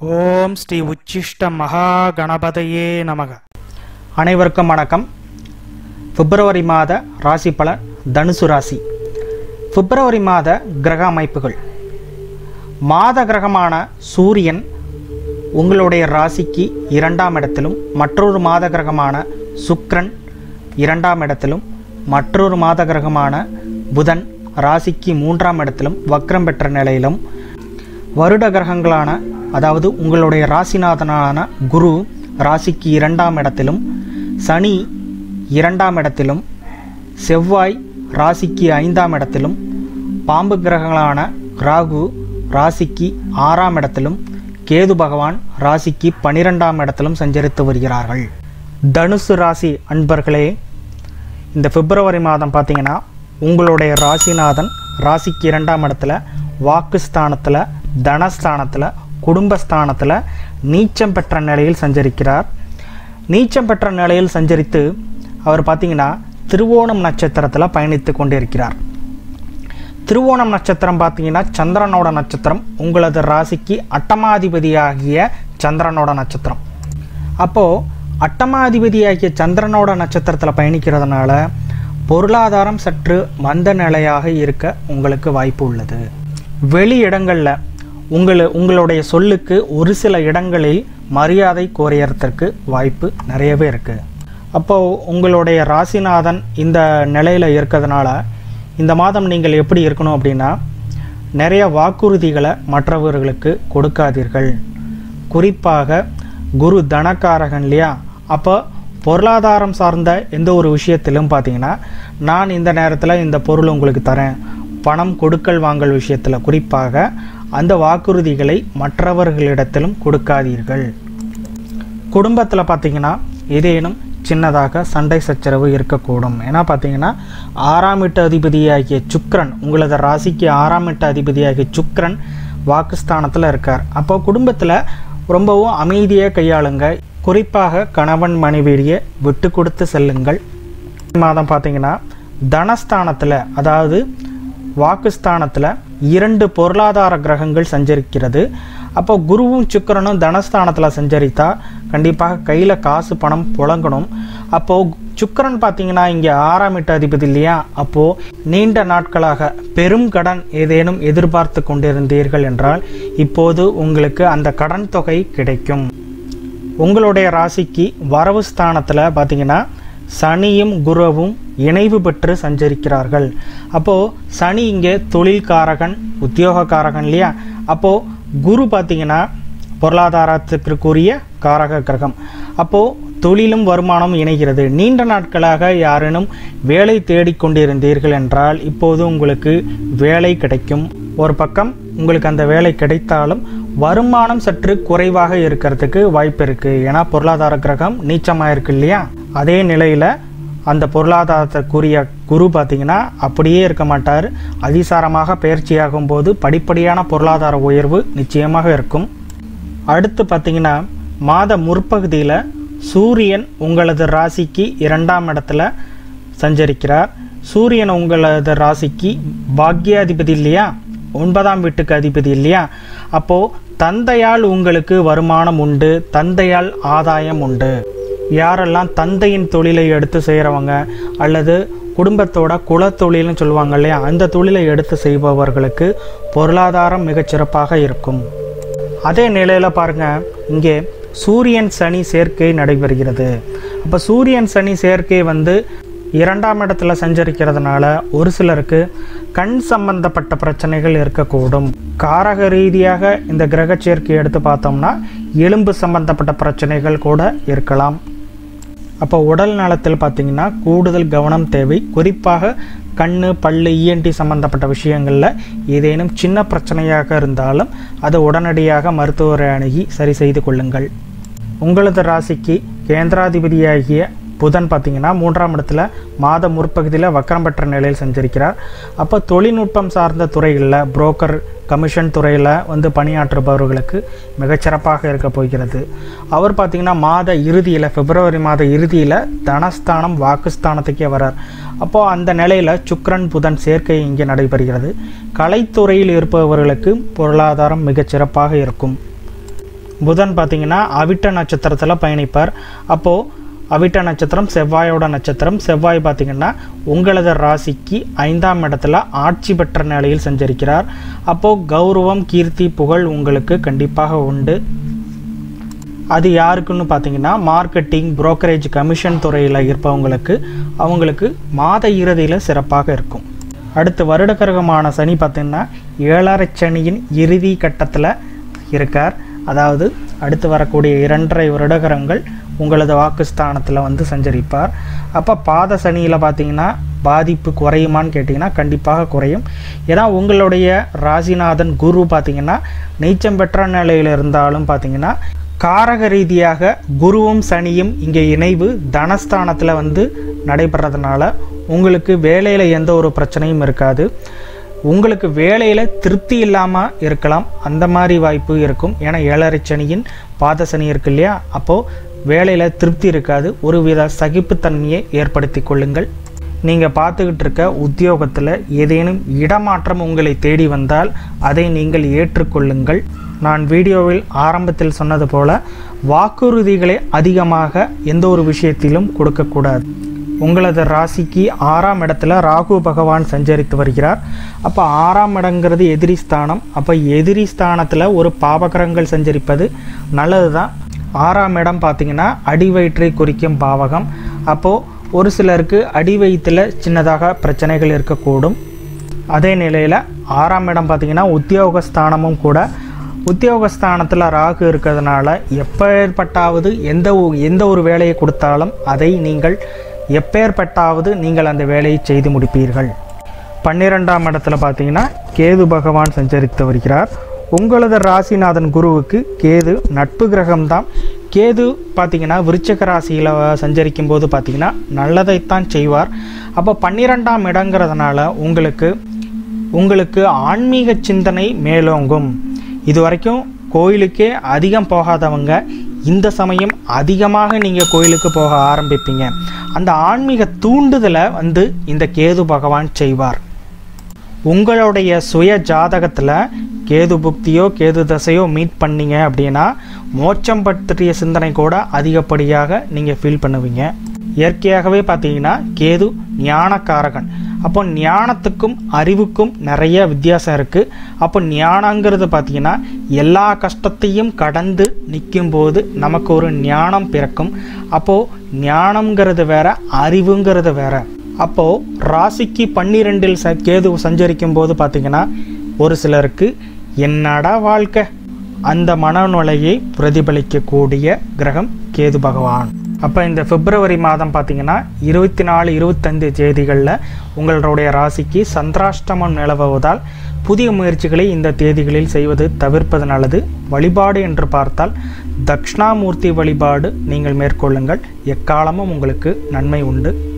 ஓம் ஸ்ரீ உச்சிஷ்ட மகா கணபதையே நமக அனைவருக்கும் வணக்கம் பிப்ரவரி மாத ராசி பலன் தனுசு ராசி பிப்ரவரி மாத கிரக அமைப்புகள் மாத கிரகமான சூரியன் உங்களுடைய ராசிக்கு இரண்டாம் இடத்திலும் மற்றொரு மாத கிரகமான சுக்கிரன் இரண்டாம் இடத்திலும் மற்றொரு மாத கிரகமான புதன் ராசிக்கு மூன்றாம் இடத்திலும் வக்ரம் பெற்ற நிலையிலும் வருட கிரகங்களான அதாவது உங்களுடைய ராசிநாதனான குரு ராசிக்கு இரண்டாம் இடத்திலும் சனி இரண்டாம் இடத்திலும் செவ்வாய் ராசிக்கு ஐந்தாம் இடத்திலும் பாம்பு கிரகங்களான ராகு ராசிக்கு ஆறாம் இடத்திலும் கேது பகவான் ராசிக்கு பனிரெண்டாம் இடத்திலும் சஞ்சரித்து வருகிறார்கள் தனுசு ராசி அன்பர்களே இந்த பிப்ரவரி மாதம் பார்த்தீங்கன்னா உங்களுடைய ராசிநாதன் ராசிக்கு இரண்டாம் இடத்துல வாக்குஸ்தானத்தில் தனஸ்தானத்தில் குடும்பஸ்தானத்தில் நீச்சம் பெற்ற நிலையில் சஞ்சரிக்கிறார் நீச்சம் பெற்ற நிலையில் சஞ்சரித்து அவர் பார்த்தீங்கன்னா திருவோணம் நட்சத்திரத்தில் பயணித்து கொண்டிருக்கிறார் திருவோணம் நட்சத்திரம் பார்த்தீங்கன்னா சந்திரனோட நட்சத்திரம் உங்களது ராசிக்கு அட்டமாதிபதியாகிய சந்திரனோட நட்சத்திரம் அப்போது அட்டமாதிபதியாகிய சந்திரனோட நட்சத்திரத்தில் பயணிக்கிறதுனால பொருளாதாரம் சற்று மந்த நிலையாக இருக்க உங்களுக்கு வாய்ப்பு உள்ளது வெளி இடங்களில் உங்களு உங்களுடைய சொல்லுக்கு ஒரு சில இடங்களில் மரியாதை கோரியறதுக்கு வாய்ப்பு நிறையவே இருக்குது அப்போது உங்களுடைய ராசிநாதன் இந்த நிலையில் இருக்கிறதுனால இந்த மாதம் நீங்கள் எப்படி இருக்கணும் அப்படின்னா நிறைய வாக்குறுதிகளை மற்றவர்களுக்கு கொடுக்காதீர்கள் குறிப்பாக குரு தனக்காரகன் இல்லையா அப்போ பொருளாதாரம் சார்ந்த எந்த ஒரு விஷயத்திலும் பார்த்தீங்கன்னா நான் இந்த நேரத்தில் இந்த பொருள் உங்களுக்கு தரேன் பணம் கொடுக்கல் வாங்கல் விஷயத்தில் குறிப்பாக அந்த வாக்குறுதிகளை மற்றவர்களிடத்திலும் கொடுக்காதீர்கள் குடும்பத்தில் பார்த்தீங்கன்னா ஏதேனும் சின்னதாக சண்டை சச்சரவு இருக்கக்கூடும் ஏன்னா பார்த்தீங்கன்னா ஆறாம் எட்டு அதிபதியாகிய சுக்ரன் உங்களது ராசிக்கு ஆறாம் எட்டு அதிபதியாகிய சுக்ரன் வாக்குஸ்தானத்தில் இருக்கார் அப்போ குடும்பத்தில் ரொம்பவும் அமைதியாக கையாளுங்க குறிப்பாக கணவன் மனைவியை விட்டு கொடுத்து செல்லுங்கள் மாதம் பார்த்தீங்கன்னா தனஸ்தானத்தில் அதாவது வாக்குஸ்தானத்தில் இரண்டு பொருளாதார கிரகங்கள் சஞ்சரிக்கிறது அப்போ குருவும் சுக்கரனும் தனஸ்தானத்தில் சஞ்சரித்தா கண்டிப்பாக கையில் காசு பணம் புழங்கணும் அப்போது சுக்கரன் பார்த்தீங்கன்னா இங்கே ஆறாம் எட்டு அதிபதி இல்லையா அப்போது நீண்ட நாட்களாக பெரும் கடன் ஏதேனும் எதிர்பார்த்து கொண்டிருந்தீர்கள் என்றால் இப்போது உங்களுக்கு அந்த கடன் தொகை கிடைக்கும் உங்களுடைய ராசிக்கு வரவு ஸ்தானத்தில் பார்த்தீங்கன்னா சனியும் குருவும் இணைவு பெற்று சஞ்சரிக்கிறார்கள் அப்போது சனி இங்கே தொழில்காரகன் உத்தியோகக்காரகன் இல்லையா அப்போது குரு பார்த்தீங்கன்னா பொருளாதாரத்துக்குரிய காரக கிரகம் அப்போது தொழிலும் வருமானம் இணைகிறது நீண்ட நாட்களாக யாரேனும் வேலை தேடிக்கொண்டிருந்தீர்கள் என்றால் இப்போது உங்களுக்கு வேலை கிடைக்கும் ஒரு பக்கம் உங்களுக்கு அந்த வேலை கிடைத்தாலும் வருமானம் சற்று குறைவாக இருக்கிறதுக்கு வாய்ப்பு இருக்குது ஏன்னா பொருளாதார கிரகம் நீச்சமாக இருக்கு இல்லையா அதே நிலையில் அந்த பொருளாதாரத்துக்குரிய குரு பார்த்திங்கன்னா அப்படியே இருக்க மாட்டார் அதிசாரமாக பயிற்சியாகும் போது படிப்படியான பொருளாதார உயர்வு நிச்சயமாக இருக்கும் அடுத்து பார்த்திங்கன்னா மாத முற்பகுதியில் சூரியன் உங்களது ராசிக்கு இரண்டாம் இடத்துல சஞ்சரிக்கிறார் சூரியன் உங்களது ராசிக்கு பாக்யாதிபதி இல்லையா ஒன்பதாம் வீட்டுக்கு அதிபதி இல்லையா அப்போது தந்தையால் உங்களுக்கு வருமானம் உண்டு தந்தையால் ஆதாயம் உண்டு யாரெல்லாம் தந்தையின் தொழிலை எடுத்து செய்கிறவங்க அல்லது குடும்பத்தோட குலத்தொழில்னு சொல்லுவாங்க இல்லையா அந்த தொழிலை எடுத்து செய்பவர்களுக்கு பொருளாதாரம் மிகச்சிறப்பாக இருக்கும் அதே நிலையில் பாருங்கள் இங்கே சூரியன் சனி சேர்க்கை நடைபெறுகிறது அப்போ சூரியன் சனி சேர்க்கை வந்து இரண்டாம் இடத்துல சஞ்சரிக்கிறதுனால ஒரு சிலருக்கு கண் சம்பந்தப்பட்ட பிரச்சனைகள் இருக்கக்கூடும் காரக ரீதியாக இந்த கிரக சேர்க்கை எடுத்து பார்த்தோம்னா எலும்பு சம்பந்தப்பட்ட பிரச்சனைகள் கூட இருக்கலாம் அப்போ உடல் நலத்தில் பார்த்திங்கன்னா கூடுதல் கவனம் தேவை குறிப்பாக கண் பல்லு இஎன்டி சம்பந்தப்பட்ட விஷயங்களில் ஏதேனும் சின்ன பிரச்சனையாக இருந்தாலும் அதை உடனடியாக மருத்துவரை அணுகி சரி செய்து கொள்ளுங்கள் உங்களது ராசிக்கு கேந்திராதிபதியாகிய புதன் பார்த்தீங்கன்னா மூன்றாம் இடத்துல மாத முற்பகுதியில் வக்கரம் பெற்ற நிலையில் சஞ்சரிக்கிறார் அப்போ தொழில்நுட்பம் சார்ந்த துறைகளில் புரோக்கர் கமிஷன் துறையில் வந்து பணியாற்றுபவர்களுக்கு மிகச்சிறப்பாக இருக்க போகிறது அவர் பார்த்திங்கன்னா மாத இறுதியில் பிப்ரவரி மாத இறுதியில் தனஸ்தானம் வாக்குஸ்தானத்துக்கே வரார் அப்போது அந்த நிலையில் சுக்ரன் புதன் சேர்க்கை இங்கே நடைபெறுகிறது கலைத்துறையில் இருப்பவர்களுக்கு பொருளாதாரம் மிகச்சிறப்பாக இருக்கும் புதன் பார்த்தீங்கன்னா அவிட்ட நட்சத்திரத்தில் பயணிப்பார் அப்போது அவிட்ட நட்சத்திரம் செவ்வாயோட நட்சத்திரம் செவ்வாய் பார்த்தீங்கன்னா உங்களது ராசிக்கு ஐந்தாம் இடத்துல ஆட்சி பெற்ற நிலையில் சஞ்சரிக்கிறார் அப்போது கௌரவம் கீர்த்தி புகழ் உங்களுக்கு கண்டிப்பாக உண்டு அது யாருக்குன்னு பார்த்தீங்கன்னா மார்க்கெட்டிங் brokerage கமிஷன் துறையில் இருப்பவங்களுக்கு அவங்களுக்கு மாத இறுதியில் சிறப்பாக இருக்கும் அடுத்து வருடக்கரகமான சனி பார்த்தீங்கன்னா ஏழரை சனியின் இறுதி கட்டத்தில் இருக்கார் அதாவது அடுத்து வரக்கூடிய இரண்டரை வருடகரங்கள் உங்களது வாக்குஸ்தானத்தில் வந்து சஞ்சரிப்பார் அப்போ பாத சனியில் பார்த்தீங்கன்னா பாதிப்பு குறையுமான்னு கேட்டிங்கன்னா கண்டிப்பாக குறையும் ஏன்னா உங்களுடைய ராசிநாதன் குரு பார்த்தீங்கன்னா நீச்சம் பெற்ற நிலையில் இருந்தாலும் பார்த்தீங்கன்னா காரக ரீதியாக குருவும் சனியும் இங்கே இணைவு தனஸ்தானத்தில் வந்து நடைபெறதுனால உங்களுக்கு வேலையில் எந்த ஒரு பிரச்சனையும் இருக்காது உங்களுக்கு வேலையில் திருப்தி இல்லாமல் இருக்கலாம் அந்த மாதிரி வாய்ப்பு இருக்கும் ஏன்னா ஏழரை சனியின் பாத சனி இருக்கு இல்லையா அப்போது வேலையில் திருப்தி இருக்காது ஒருவித சகிப்புத்தன்மையை ஏற்படுத்தி கொள்ளுங்கள் நீங்கள் பார்த்துக்கிட்டு இருக்க உத்தியோகத்தில் ஏதேனும் இடமாற்றம் உங்களை தேடி வந்தால் அதை நீங்கள் ஏற்றுக்கொள்ளுங்கள் நான் வீடியோவில் ஆரம்பத்தில் சொன்னது போல வாக்குறுதிகளை அதிகமாக எந்த ஒரு விஷயத்திலும் கொடுக்கக்கூடாது உங்களது ராசிக்கு ஆறாம் இடத்துல ராகு பகவான் சஞ்சரித்து வருகிறார் அப்போ ஆறாம் இடங்கிறது எதிரி ஸ்தானம் அப்போ எதிரி ஸ்தானத்தில் ஒரு பாவகரங்கள் சஞ்சரிப்பது நல்லது தான் ஆறாம் இடம் பார்த்தீங்கன்னா அடிவயிற்றை குறிக்கும் பாவகம் அப்போது ஒரு சிலருக்கு அடி வயிற்றில் சின்னதாக பிரச்சனைகள் இருக்கக்கூடும் அதே நிலையில் ஆறாம் இடம் பார்த்தீங்கன்னா உத்தியோகஸ்தானமும் கூட உத்தியோகஸ்தானத்தில் ராகு இருக்கிறதுனால எப்பேற்பட்டாவது எந்த ஒ- எந்த ஒரு வேலையை கொடுத்தாலும் அதை நீங்கள் எப்பேற்பட்டாவது நீங்கள் அந்த வேலையை செய்து முடிப்பீர்கள் பன்னிரெண்டாம் இடத்துல பார்த்தீங்கன்னா கேது பகவான் சஞ்சரித்து வருகிறார் உங்களது ராசிநாதன் குருவுக்கு கேது நட்பு கிரகம்தான் கேது பார்த்தீங்கன்னா விருச்சக ராசியில் சஞ்சரிக்கும் போது பார்த்தீங்கன்னா நல்லதைத்தான் செய்வார் அப்போ பன்னிரெண்டாம் இடங்கிறதுனால உங்களுக்கு உங்களுக்கு ஆன்மீக சிந்தனை மேலோங்கும் இது வரைக்கும் கோயிலுக்கே அதிகம் போகாதவங்க இந்த சமயம் அதிகமாக நீங்கள் கோயிலுக்கு போக ஆரம்பிப்பீங்க அந்த ஆன்மீக தூண்டுதலை வந்து இந்த கேது பகவான் செய்வார் உங்களுடைய சுய ஜாதகத்தில் கேது புக்தியோ கேது தசையோ மீட் பண்ணீங்க அப்படின்னா மோட்சம் பற்றிய சிந்தனை கூட அதிகப்படியாக நீங்கள் ஃபீல் பண்ணுவீங்க இயற்கையாகவே பார்த்தீங்கன்னா கேது ஞானக்காரகன் அப்போ ஞானத்துக்கும் அறிவுக்கும் நிறைய வித்தியாசம் இருக்குது அப்போ ஞானங்கிறது பார்த்தீங்கன்னா எல்லா கஷ்டத்தையும் கடந்து நிற்கும்போது நமக்கு ஒரு ஞானம் பிறக்கும் அப்போது ஞானம்ங்கிறது வேற அறிவுங்கிறது வேற அப்போது ராசிக்கு பன்னிரெண்டில் ச கேது சஞ்சரிக்கும் போது பார்த்தீங்கன்னா ஒரு சிலருக்கு என்னடா வாழ்க்கை அந்த மனநிலையை பிரதிபலிக்கக்கூடிய கிரகம் கேது பகவான் அப்போ இந்த பிப்ரவரி மாதம் பார்த்தீங்கன்னா இருபத்தி நாலு இருபத்தைந்து தேதிகளில் உங்களுடைய ராசிக்கு சந்திராஷ்டமம் நிலவுவதால் புதிய முயற்சிகளை இந்த தேதிகளில் செய்வது தவிர்ப்பது நல்லது வழிபாடு என்று பார்த்தால் தக்ஷணாமூர்த்தி வழிபாடு நீங்கள் மேற்கொள்ளுங்கள் எக்காலமும் உங்களுக்கு நன்மை உண்டு